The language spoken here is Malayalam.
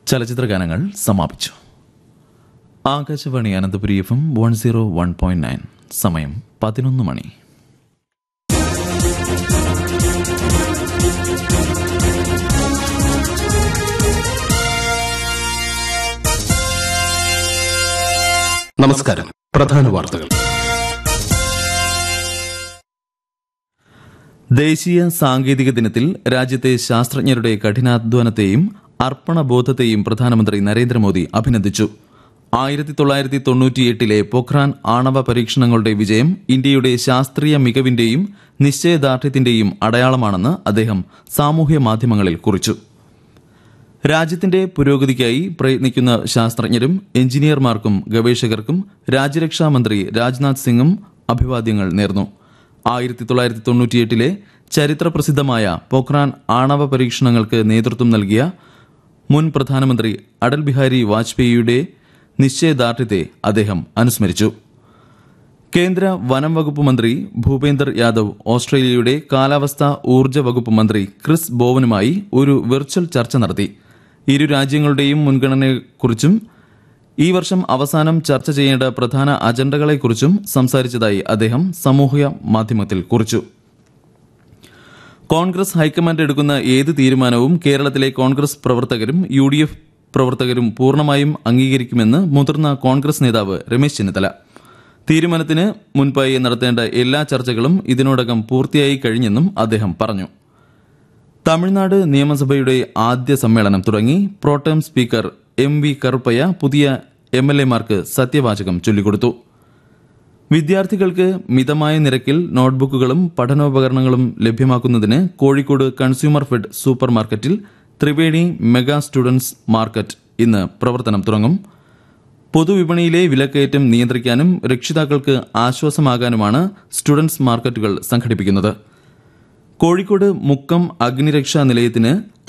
ചലച്ചിത്ര ഗാനങ്ങൾ സമാപിച്ചു Akashvani Ananthapuri F M one zero one point nine സമയം പതിനൊന്ന് മണി നമസ്കാരം പ്രധാന വാർത്തകൾ ദേശീയ സാങ്കേതിക ദിനത്തിൽ രാജ്യത്തെ ശാസ്ത്രജ്ഞരുടെ കഠിനാധ്വാനത്തെയും അർപ്പണബോധത്തെയും പ്രധാനമന്ത്രി നരേന്ദ്രമോദി അഭിനന്ദിച്ചു ആയിരത്തി തൊള്ളായിരത്തി തൊണ്ണൂറ്റിയെട്ടിലെ പൊഖ്രാൻ ആണവ പരീക്ഷണങ്ങളുടെ വിജയം ഇന്ത്യയുടെ ശാസ്ത്രീയ മികവിന്റെയും നിശ്ചയദാർഢ്യത്തിന്റെയും അടയാളമാണെന്ന് അദ്ദേഹം സാമൂഹ്യ മാധ്യമങ്ങളിൽ കുറിച്ചു രാജ്യത്തിന്റെ പുരോഗതിക്കായി പ്രയത്നിക്കുന്ന ശാസ്ത്രജ്ഞരും എഞ്ചിനീയർമാർക്കും ഗവേഷകർക്കും രാജ്യരക്ഷാ മന്ത്രി രാജ്നാഥ് സിംഗും അഭിവാദ്യങ്ങൾ നേർന്നു ആയിരത്തി തൊള്ളായിരത്തി തൊണ്ണൂറ്റിയെട്ടിലെ ചരിത്രപ്രസിദ്ധമായ പൊഖ്രാൻ ആണവ പരീക്ഷണങ്ങൾക്ക് നേതൃത്വം നൽകിയ മുൻ പ്രധാനമന്ത്രി അടൽ ബിഹാരി വാജ്പേയിയുടെ നിശ്ചയദാർഢ്യത്തെ അദ്ദേഹം അനുസ്മരിച്ചു കേന്ദ്ര വനം വകുപ്പ് മന്ത്രി ഭൂപേന്ദർ യാദവ് ഓസ്ട്രേലിയയുടെ കാലാവസ്ഥാ ഊർജ്ജ വകുപ്പ് മന്ത്രി ക്രിസ് ബോവനുമായി ഒരു വെർച്വൽ ചർച്ച നടത്തി ഇരു രാജ്യങ്ങളുടെയും മുൻഗണനയെക്കുറിച്ചും ഈ വർഷം അവസാനം ചർച്ച ചെയ്യേണ്ട പ്രധാന അജണ്ടകളെക്കുറിച്ചും സംസാരിച്ചതായി അദ്ദേഹം സാമൂഹ്യ മാധ്യമത്തിൽ കുറിച്ചു കോൺഗ്രസ് ഹൈക്കമാൻഡ് എടുക്കുന്ന ഏത് തീരുമാനവും കേരളത്തിലെ കോൺഗ്രസ് പ്രവർത്തകരും യു ഡി എഫ് പ്രവർത്തകരും പൂർണ്ണമായും അംഗീകരിക്കുമെന്ന് മുതിർന്ന കോൺഗ്രസ് നേതാവ് രമേശ് ചെന്നിത്തല തീരുമാനത്തിന് മുൻപായി നടത്തേണ്ട എല്ലാ ചർച്ചകളും ഇതിനോടകം പൂർത്തിയായി കഴിഞ്ഞെന്നും അദ്ദേഹം പറഞ്ഞു തമിഴ്നാട് നിയമസഭയുടെ ആദ്യ സമ്മേളനം തുടങ്ങി pro tem speaker M V Karuppaiah പുതിയ എം എൽ എമാർക്ക് സത്യവാചകം ചൊല്ലിക്കൊടുത്തു വിദ്യാർത്ഥികൾക്ക് മിതമായ നിരക്കിൽ നോട്ട്ബുക്കുകളും പഠനോപകരണങ്ങളും ലഭ്യമാക്കുന്നതിന് കോഴിക്കോട് കൺസ്യൂമർ ഫെഡ് സൂപ്പർ മാർക്കറ്റിൽ ത്രിവേണി മെഗാ സ്റ്റുഡൻസ് മാർക്കറ്റ് ഇന്ന് പ്രവർത്തനം തുടങ്ങും പൊതുവിപണിയിലെ വിലക്കയറ്റം നിയന്ത്രിക്കാനും രക്ഷിതാക്കൾക്ക് ആശ്വാസമാകാനുമാണ് സ്റ്റുഡൻസ് മാർക്കറ്റുകൾ സംഘടിപ്പിക്കുന്നത് കോഴിക്കോട് മുക്കം അഗ്നിരക്ഷാ നിലയത്തിന്